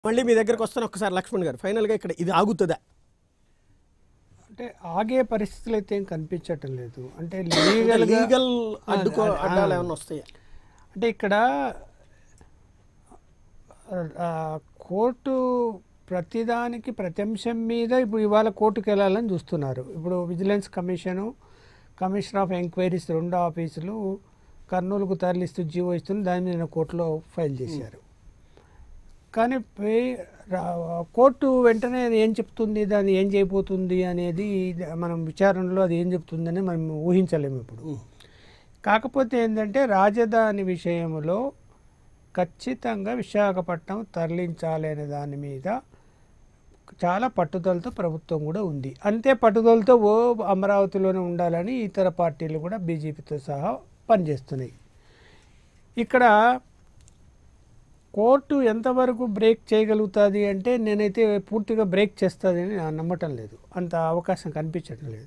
మళ్ళీ మీ దగ్గరకు వస్తాను ఒక్కసారి లక్ష్మణ్ గారు ఫైనల్గా ఇక్కడ ఇది ఆగుతుందా అంటే ఆగే పరిస్థితులు అయితే ఏం కనిపించటం లేదు అంటే లీగల్ లీగల్ అడ్డుకో అడ్డాలు ఏమైనా వస్తాయా అంటే ఇక్కడ ఆ, కోర్టు ప్రతిదానికి ప్రతి అంశం మీద ఇప్పుడు ఇవాళ కోర్టుకు వెళ్ళాలని చూస్తున్నారు ఇప్పుడు vigilance commission commission of enquiries రెండు ఆఫీసులు కర్నూలుకు తరలిస్తూ జీవో ఇస్తుంది దాని మీద కోర్టులో ఫైల్ చేశారు కానీ పే- రా- కోర్టు వెంటనే అది ఏం చెప్తుంది దాన్ని ఏం చేయబోతుంది అనేది మనం విచారణలో అది ఏం చెప్తుందని మనం ఊహించలేము ఇప్పుడు కాకపోతే ఏంటంటే రాజధాని విషయంలో ఖచ్చితంగా విశాఖపట్నం తరలించాలి అనే దాని మీద చాలా పట్టుదలతో ప్రభుత్వం కూడా ఉంది అంతే పట్టుదలతో ఓ అమరావతిలోనే ఉండాలని ఇతర పార్టీలు కూడా బీజేపీతో సహా పనిచేస్తున్నాయి ఇక్కడ కోర్టు ఎంతవరకు బ్రేక్ చేయగలుగుతుంది అంటే నేనైతే పూర్తిగా బ్రేక్ చేస్తుందని నేను నమ్మటం లేదు అంత అవకాశం కనిపించడం లేదు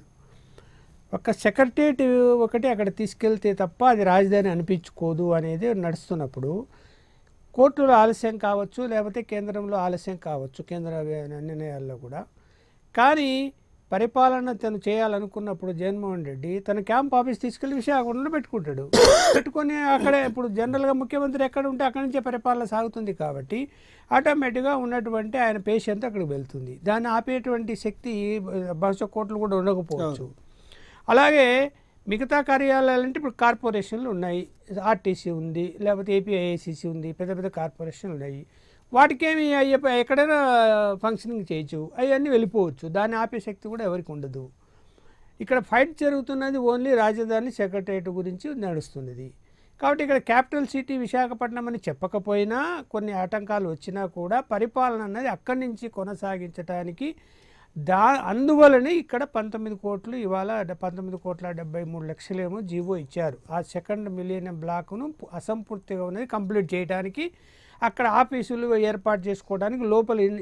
ఒక సెక్రటరియట్ ఒకటి అక్కడ తీసుకెళ్తే తప్ప అది రాజధాని అనిపించుకోదు అనేది నడుస్తున్నప్పుడు కోర్టులో ఆలస్యం కావచ్చు లేకపోతే కేంద్రంలో ఆలస్యం కావచ్చు కేంద్ర నిర్ణయాల్లో కూడా కానీ పరిపాలన తను చేయాలనుకున్నప్పుడు జగన్మోహన్ రెడ్డి తన క్యాంప్ ఆఫీస్ తీసుకెళ్లి విశాఖపట్నంలో పెట్టుకుంటాడు పెట్టుకొని అక్కడే ఇప్పుడు జనరల్గా ముఖ్యమంత్రి ఎక్కడ ఉంటే అక్కడి నుంచే పరిపాలన సాగుతుంది కాబట్టి ఆటోమేటిక్గా ఉన్నటువంటి ఆయన పేషెంట్ అక్కడికి వెళ్తుంది దాన్ని ఆపేటువంటి శక్తి బహుశా కోర్టులు కూడా ఉండకపోవచ్చు అలాగే మిగతా కార్యాలయాలంటే ఇప్పుడు కార్పొరేషన్లు ఉన్నాయి ఆర్టీసీ ఉంది లేకపోతే ఏపీఐఏసీసీ ఉంది పెద్ద పెద్ద కార్పొరేషన్లు ఉన్నాయి వాటికేమి అయ్యే ఎక్కడైనా ఫంక్షనింగ్ చేయొచ్చు అవన్నీ వెళ్ళిపోవచ్చు దాన్ని ఆపే శక్తి కూడా ఎవరికి ఉండదు ఇక్కడ ఫైట్ జరుగుతున్నది ఓన్లీ రాజధాని సెక్రటరియట్ గురించి నడుస్తున్నది కాబట్టి ఇక్కడ క్యాపిటల్ సిటీ విశాఖపట్నం అని చెప్పకపోయినా కొన్ని ఆటంకాలు వచ్చినా కూడా పరిపాలన అన్నది అక్కడి నుంచి కొనసాగించడానికి దా అందువలనే ఇక్కడ పంతొమ్మిది కోట్లు ఇవాళ డ- పంతొమ్మిది కోట్ల డెబ్బై మూడు లక్షలేమో జీవో ఇచ్చారు ఆ సెకండ్ మిలియన్ బ్లాక్ను పు- అసంపూర్తిగా ఉన్నది కంప్లీట్ చేయడానికి అక్కడ ఆఫీసులు ఏర్పాటు చేసుకోవడానికి లోపల ఇన్-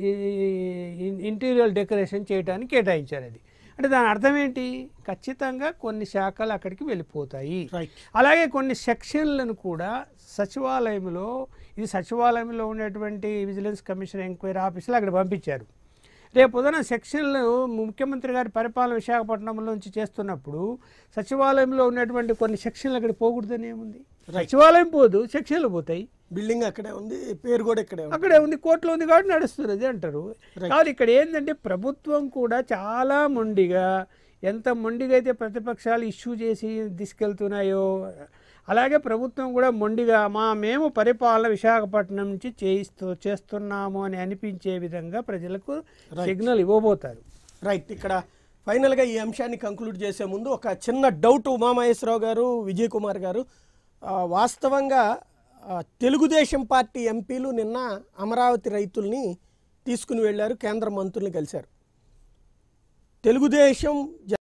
ఇ- ఇంటీరియర్ డెకరేషన్ చేయడానికి కేటాయించారు అది అంటే దాని అర్థం ఏంటి ఖచ్చితంగా కొన్ని శాఖలు అక్కడికి వెళ్ళిపోతాయి రైట్ అలాగే కొన్ని సెక్షన్లను కూడా సచివాలయంలో ఇది సచివాలయంలో ఉన్నటువంటి విజిలెన్స్ కమిషన్ ఎంక్వైరీ ఆఫీసులు అక్కడ పంపించారు రేపు ఉదయం సెక్షన్లు ముఖ్యమంత్రి గారి పరిపాలన విశాఖపట్నంలో నుంచి చేస్తున్నప్పుడు సచివాలయంలో ఉన్నటువంటి కొన్ని సెక్షన్లు అక్కడ పోకూడదని ఏముంది సచివాలయం పోదు సెక్షన్లు పోతాయి బిల్డింగ్ అక్కడే ఉంది పేరు కూడా ఇక్కడే ఉంది అక్కడే ఉంది కోర్టులో ఉంది కాబట్టి నడుస్తున్నది అంటారు కాబట్టి ఇక్కడ ఏంటంటే ప్రభుత్వం కూడా చాలా మొండిగా ఎంత మొండిగా అయితే ప్రతిపక్షాలు ఇష్యూ చేసి తీసుకెళ్తున్నాయో అలాగే ప్రభుత్వం కూడా మొండిగా మా మేము పరిపాలన విశాఖపట్నం నుంచి చేయిస్తూ చేస్తున్నాము అని అనిపించే విధంగా ప్రజలకు సిగ్నల్ ఇవ్వబోతారు రైట్ ఇక్కడ ఫైనల్గా ఈ అంశాన్ని కంక్లూడ్ చేసే ముందు ఒక చిన్న డౌట్ ఉమామహేశ్వరరావు గారు విజయ్ కుమార్ గారు ఆ, వాస్తవంగా ఆ, తెలుగుదేశం పార్టీ ఎంపీలు నిన్న అమరావతి రైతుల్ని తీసుకుని వెళ్ళారు కేంద్ర మంత్రుల్ని కలిశారు తెలుగుదేశం